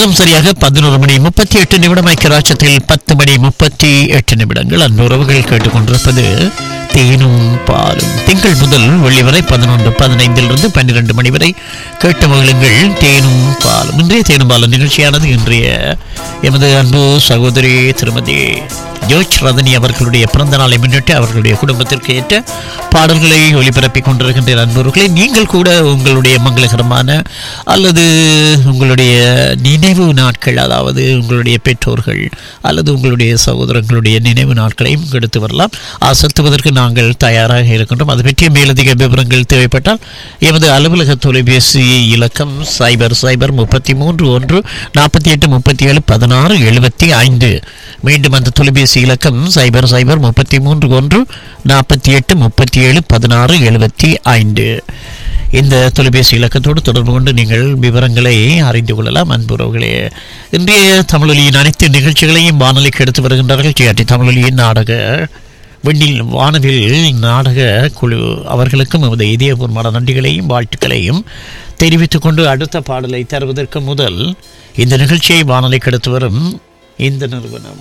நேரம் சரியாக பதினோரு மணி முப்பத்தி எட்டு நிமிடம் ஐக்கியராட்சத்தில் பத்து மணி முப்பத்தி எட்டு நிமிடங்கள் அன்புறவுகள் கேட்டுக்கொண்டிருப்பது தேனும் பாலும் திங்கள் முதல் வெள்ளி வரை பதினொன்று பதினைந்திலிருந்து பன்னிரண்டு மணி வரை கேட்டு மகிழுங்கள் தேனும் பாலும் இன்றைய தேனும் பாலும் நிகழ்ச்சியானது இன்றைய எமது அன்பு சகோதரி திருமதி ஜோர்ஜ் ரதனி அவர்களுடைய பிறந்த நாளை முன்னிட்டு அவர்களுடைய குடும்பத்திற்கு ஏற்ற பாடல்களை ஒளிபரப்பிக் கொண்டிருக்கின்ற அன்பர்களே நீங்கள் கூட உங்களுடைய மங்களகரமான அல்லது உங்களுடைய நினைவு நாட்கள் அதாவது உங்களுடைய பெற்றோர்கள் அல்லது உங்களுடைய சகோதரங்களுடைய நினைவு நாட்களையும் எடுத்து வரலாம் செலுத்துவதற்கு நாங்கள் தயாராக இருக்கின்றோம் அது பற்றிய மேலதிக விவரங்கள் தேவைப்பட்டால் எமது அலுவலக தொலைபேசி இலக்கம் சைபர் சைபர் முப்பத்தி மூன்று ஒன்று நாற்பத்தி எட்டு முப்பத்தி ஏழு பதினாறு எழுபத்தி ஐந்து மீண்டும் அந்த தொலைபேசி இலக்கம் சைபர் சைபர் முப்பத்தி மூன்று ஒன்று நாற்பத்தி எட்டு முப்பத்தி ஏழு பதினாறு எழுபத்தி ஐந்து இந்த தொலைபேசி இலக்கத்தோடு தொடர்பு கொண்டு நீங்கள் விவரங்களை அறிந்து கொள்ளலாம் அன்புறவுகளே இன்றைய தமிழொலியின் அனைத்து நிகழ்ச்சிகளையும் வானொலிக்கு எடுத்து வருகின்றார்கள் ஜிஆர்டி தமிழொலியின் நாடக விண்ணில் வானவில் நாடக குழு அவர்களுக்கும் எமது இதயபூர்வமான நன்றிகளையும் வாழ்த்துக்களையும் தெரிவித்துக் கொண்டு அடுத்த பாடலை தருவதற்கு முதல் இந்த நிகழ்ச்சியை வானொலிக்கு எடுத்து வரும் இந்த நிறுவனம்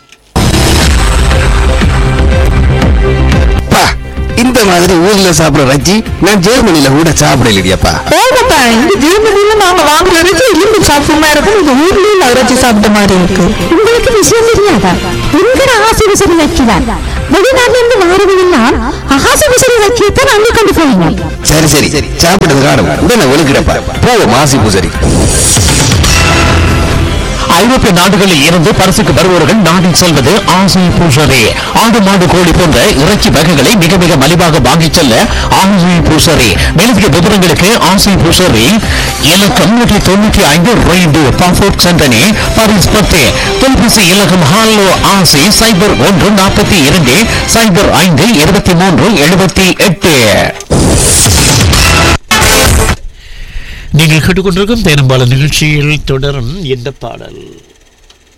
அப்பா இந்த மாதிரி ஊர்ல சாப்பிடுற ரஜ்ஜி நான் ஜெர்மனில கூட சாப்பிடலையப்பா ஆமாப்பா இந்த ஜெர்மனில நாங்க வாங்குற இறைச்சி எலும்பு சாப்பிடுமா இருக்கும் இந்த ஊர்லயும் இறைச்சி சாப்பிட்ட மாதிரி இருக்கு உங்களுக்கு விஷயம் தெரியாதா எங்கட ஆசை விசிறி வைக்கிறார் வெளிநாட்டுல இருந்து வாரவெல்லாம் ஆசை விசிறி வைக்கத்தான் அங்கே கொண்டு போவீங்க சரி சரி சாப்பிட்டது காணும் உடனே ஒழுக்கிறப்பா போவோம் மாசி பூசரி ஐரோப்பிய நாடுகளில் இருந்து பரிசுக்கு வருபவர்கள் நாட்டில் செல்வது ஆசை பூசரே ஆடு மாடு கோழி போன்ற இறைச்சி வகைகளை மிக மிக மலிவாக வாங்கிச் செல்ல ஆசை பூசரே மேலதிக விவரங்களுக்கு ஆசை பூசரே இலக்கம் நூற்றி தொண்ணூற்றி ஐந்து ரெய்டு பாஃபோர்ட் சென்டனி பாரிஸ் பத்து தொலைபேசி இலக்கம் ஹாலோ ஆசை சைபர் ஒன்று நாற்பத்தி இரண்டு சைபர் ஐந்து இருபத்தி மூன்று எழுபத்தி எட்டு நீங்கள் கேட்டுக்கொண்டிருக்கும் பெரும்பாலும் நிகழ்ச்சியில் தொடரும் இந்த பாடல்